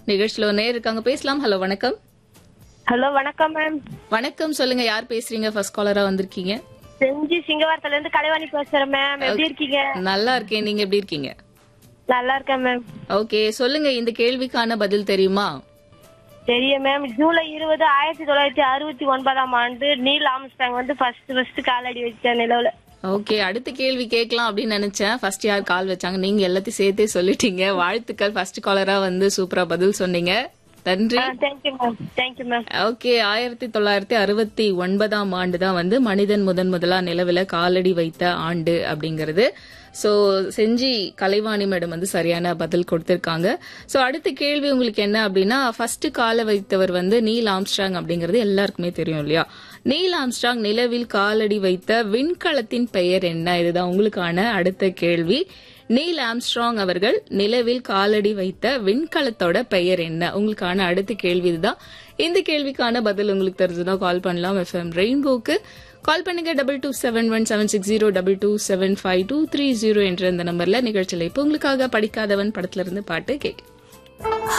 நிகழ்ச்சியில நேர் இருக்காங்க பேசலாம் ஹலோ வணக்கம் ஹலோ வணக்கம் மேம் வணக்கம் சொல்லுங்க யார் பேசுறீங்க ஃபர்ஸ்ட் காலரா வந்திருக்கீங்க செஞ்சி சிங்கவாரத்துல இருந்து கலைவாணி பேசுறேன் மேம் எப்படி இருக்கீங்க நல்லா இருக்கேன் நீங்க எப்படி இருக்கீங்க நல்லா இருக்கேன் மேம் ஓகே சொல்லுங்க இந்த கேள்விக்கான பதில் தெரியுமா தெரியும் மேம் ஜூலை இருபது ஆயிரத்தி தொள்ளாயிரத்தி அறுபத்தி ஒன்பதாம் ஆண்டு நீல் ஆம்ஸ்டாங் வந்து ஃபர்ஸ்ட் ஃபர்ஸ்ட் காலடி வச்ச நிலவுல ஓகே அடுத்த கேள்வி கேட்கலாம் அப்படின்னு நினைச்சேன் ஃபர்ஸ்ட் யார் கால் வச்சாங்க நீங்க எல்லாத்தையும் சேர்த்தே சொல்லிட்டீங்க வாழ்த்துக்கள் ஃபர்ஸ்ட் காலரா வந்து சூப்பரா பதில் சொன்னீங்க நன்றி thank you ma'am thank you ma'am okay ஆயிரத்தி தொள்ளாயிரத்தி அறுபத்தி ஒன்பதாம் ஆண்டு தான் வந்து மனிதன் முதன் முதலா நிலவுல காலடி வைத்த ஆண்டு அப்படிங்கிறது சோ செஞ்சி கலைவாணி மேடம் வந்து சரியான பதில் கொடுத்திருக்காங்க சோ அடுத்த கேள்வி உங்களுக்கு என்ன அப்படின்னா ஃபர்ஸ்ட் கால வைத்தவர் வந்து நீல் ஆம்ஸ்ட்ராங் அப்படிங்கிறது எல்லாருக்குமே தெரியும் இல்லையா நீல் ஆம்ஸ்ட்ராங் நிலவில் காலடி வைத்த விண்கலத்தின் பெயர் என்ன இதுதான் உங்களுக்கான அடுத்த கேள்வி நீல் ஆம்ஸ்ட்ராங் அவர்கள் நிலவில் காலடி வைத்த விண்கலத்தோட பெயர் என்ன உங்களுக்கான அடுத்த கேள்வி இதுதான் இந்த கேள்விக்கான பதில் உங்களுக்கு தெரிஞ்சதா கால் பண்ணலாம் எஃப்எம் ரெயின்போக்கு கால் பண்ணுங்க double two seven one seven six zero double two seven five two three zero என்ற இந்த நம்பர்ல நிகழ்ச்சியில் இப்போ உங்களுக்காக படிக்காதவன் படத்துல இருந்து பாட்டு கேட்க